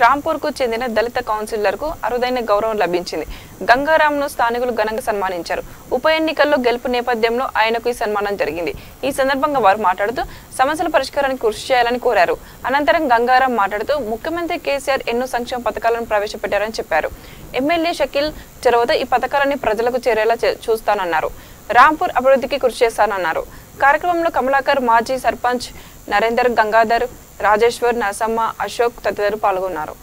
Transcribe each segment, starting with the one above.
రాంపూర్కు చెందిన దళిత కౌన్సిలర్కు అరుదైన గౌరవం లభించింది గంగారాంను స్థానికులు ఘనంగా సన్మానించారు ఉప ఎన్నికల్లో గెలుపు నేపథ్యంలో ఆయనకు ఈ సన్మానం జరిగింది ఈ సందర్భంగా వారు మాట్లాడుతూ సమస్యల పరిష్కారానికి కృషి చేయాలని కోరారు అనంతరం గంగారాం మాట్లాడుతూ ముఖ్యమంత్రి కేసీఆర్ ఎన్నో సంక్షేమ పథకాలను ప్రవేశపెట్టారని చెప్పారు ఎమ్మెల్యే షకీల్ చొరవతో ఈ పథకాలని ప్రజలకు చేరేలా చే- చూస్తానన్నారు రాంపూర్ అభివృద్ధికి కృషి చేస్తానన్నారు కార్యక్రమంలో కమలాకర్ మాజీ సర్పంచ్ నరేందర్ గంగాధర్ రాజేశ్వర్ నరసమ్మ అశోక్ తదితరులు పాల్గొన్నారు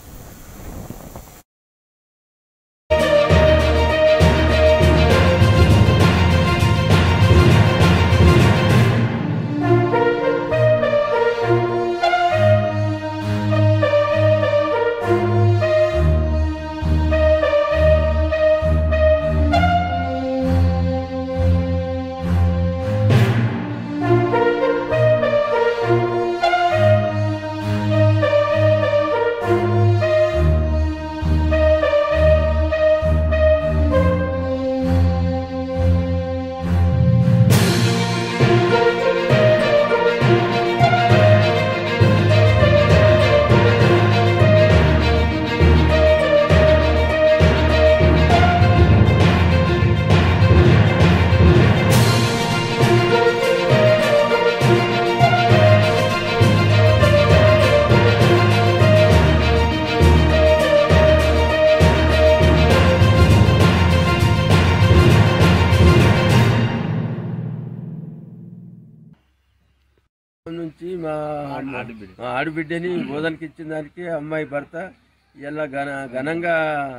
నుంచి మా మా ఆడబిడ్డని బోధనకి ఇచ్చిన దానికి అమ్మాయి భర్త ఇలా ఘన ఘనంగా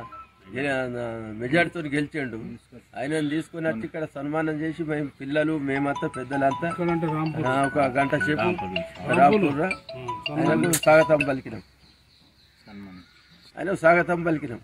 మెజార్టీతో గెలిచిండు ఆయనను తీసుకుని వచ్చి ఇక్కడ సన్మానం చేసి మేము పిల్లలు మేమంతా పెద్దలంతా ఆ, ఒక గంట సేపు రాంపూర్ ఆయనకు స్వాగతం పలికినాం ఆయనకు స్వాగతం పలికినాం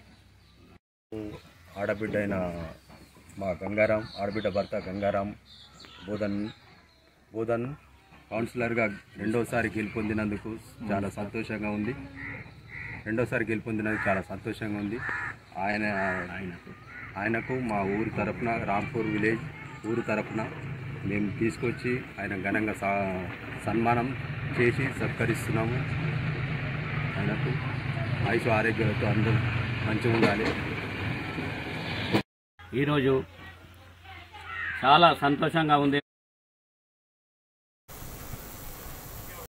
ఆడబిడ్డ అయిన మా గంగారాం ఆడబిడ్డ భర్త గంగారాం బోధన్ బోధన్ కౌన్సిలర్గా రెండోసారి గెలుపొందినందుకు చాలా సంతోషంగా ఉంది రెండోసారి గెలుపొందినందుకు చాలా సంతోషంగా ఉంది ఆయన ఆయనకు ఆయనకు మా ఊరి తరపున రాంపూర్ విలేజ్ ఊరు తరపున మేము తీసుకొచ్చి ఆయన ఘనంగా సా సన్మానం చేసి సత్కరిస్తున్నాము ఆయనకు ఆయుష్ ఆరోగ్యాలతో అందరూ మంచిగా ఉండాలి ఈరోజు చాలా సంతోషంగా ఉంది